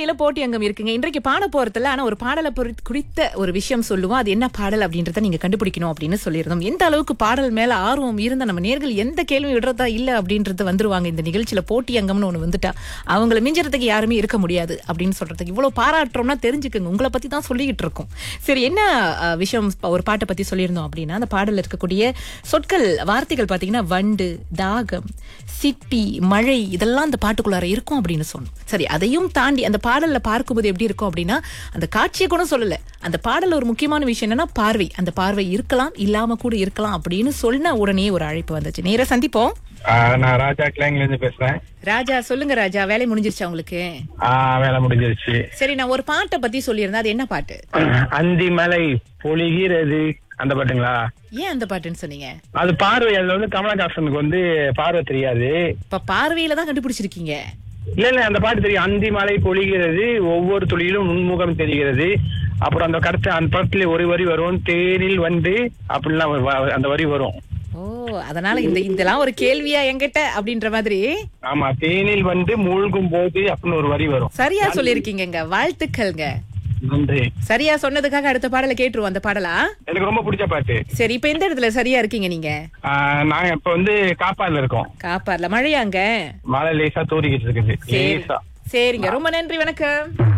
நிகழ்ச்சியில போட்டி அங்கம் இருக்குங்க இன்றைக்கு பாட போறதுல ஆனா ஒரு பாடலை பொறு- குறித்த ஒரு விஷயம் சொல்லுவோம் அது என்ன பாடல் அப்படின்றத நீங்க கண்டுபிடிக்கணும் அப்படின்னு சொல்லியிருந்தோம் எந்த அளவுக்கு பாடல் மேல ஆர்வம் இருந்த நம்ம நேர்கள் எந்த கேள்வி விடுறதா இல்ல அப்படின்றது வந்துருவாங்க இந்த நிகழ்ச்சியில போட்டி அங்கம்னு ஒண்ணு வந்துட்டா அவங்கள மிஞ்சறதுக்கு யாருமே இருக்க முடியாது அப்படின்னு சொல்றதுக்கு இவ்வளவு பாராட்டுறோம்னா தெரிஞ்சுக்கோங்க உங்களை பத்தி தான் சொல்லிக்கிட்டு இருக்கோம் சரி என்ன அஹ், விஷயம் ப- ஒரு பாட்டை பத்தி சொல்லியிருந்தோம் அப்படின்னா அந்த பாடல்ல இருக்கக்கூடிய சொற்கள் வார்த்தைகள் பாத்தீங்கன்னா வண்டு தாகம் சிப்பி மழை இதெல்லாம் அந்த பாட்டுக்குள்ளார இருக்கும் அப்படின்னு சொன்னோம் சரி அதையும் தாண்டி அந்த பாடல்ல பார்க்கும்போது எப்படி இருக்கும் அப்படின்னா அந்த காட்சியை கூட சொல்லல அந்த பாடல்ல ஒரு முக்கியமான விஷயம் என்னன்னா பார்வை அந்த பார்வை இருக்கலாம் இல்லாம கூட இருக்கலாம் அப்படின்னு சொன்ன உடனே ஒரு அழைப்பு வந்துச்சு நேரா சந்திப்போம் ஆ, நான் ராஜா கிளாங்ல இருந்து பேசுறேன் ராஜா சொல்லுங்க ராஜா வேலை முடிஞ்சிருச்சா உங்களுக்கு ஆ, வேலை முடிஞ்சிருச்சு சரி நான் ஒரு பாட்டை பத்தி சொல்லியிருந்தேன் அது என்ன பாட்டு அந்தி மலை பொழிகிறது அந்த பாட்டுங்களா ஏன் அந்த பாட்டுன்னு சொன்னீங்க அது பார்வை அதுல வந்து கமலஹாசனுக்கு வந்து பார்வை தெரியாது இப்ப பார்வையில தான் கண்டுபிடிச்சிருக்கீங்க இல்ல இல்ல அந்த பாட்டு தெரியும் அந்தி மலை பொழிகிறது ஒவ்வொரு துளியிலும் உன்முகம் தெரிகிறது அப்புறம் அந்த கருத்து அந்த படத்துல ஒரு வரி வரும் தேனில் வந்து அப்படிலாம் ஒரு வ- அந்த வரி வரும் ஓ அதனால இந்த இதெல்லாம் ஒரு கேள்வியா என்கிட்ட அப்படின்ற மாதிரி ஆமா தேனில் வந்து மூழ்கும் போது அப்படின்னு ஒரு வரி வரும் சரியா சொல்லிருக்கீங்க வாழ்த்துக்கள்ங்க நன்றி சரியா சொன்னதுக்காக அடுத்த பாடலை கேட்டுருவோம் அந்த பாடலா எனக்கு ரொம்ப பிடிச்ச பாட்டு சரி இப்ப எந்த இடத்துல சரியா இருக்கீங்க நீங்க ஆ, நாங்க இப்ப வந்து காப்பாடுல இருக்கோம் காப்பார்ல மழையாங்க மழை லேசா தூரிக்கிட்டு இருக்குது சரி லேசா சரிங்க ரொம்ப நன்றி வணக்கம்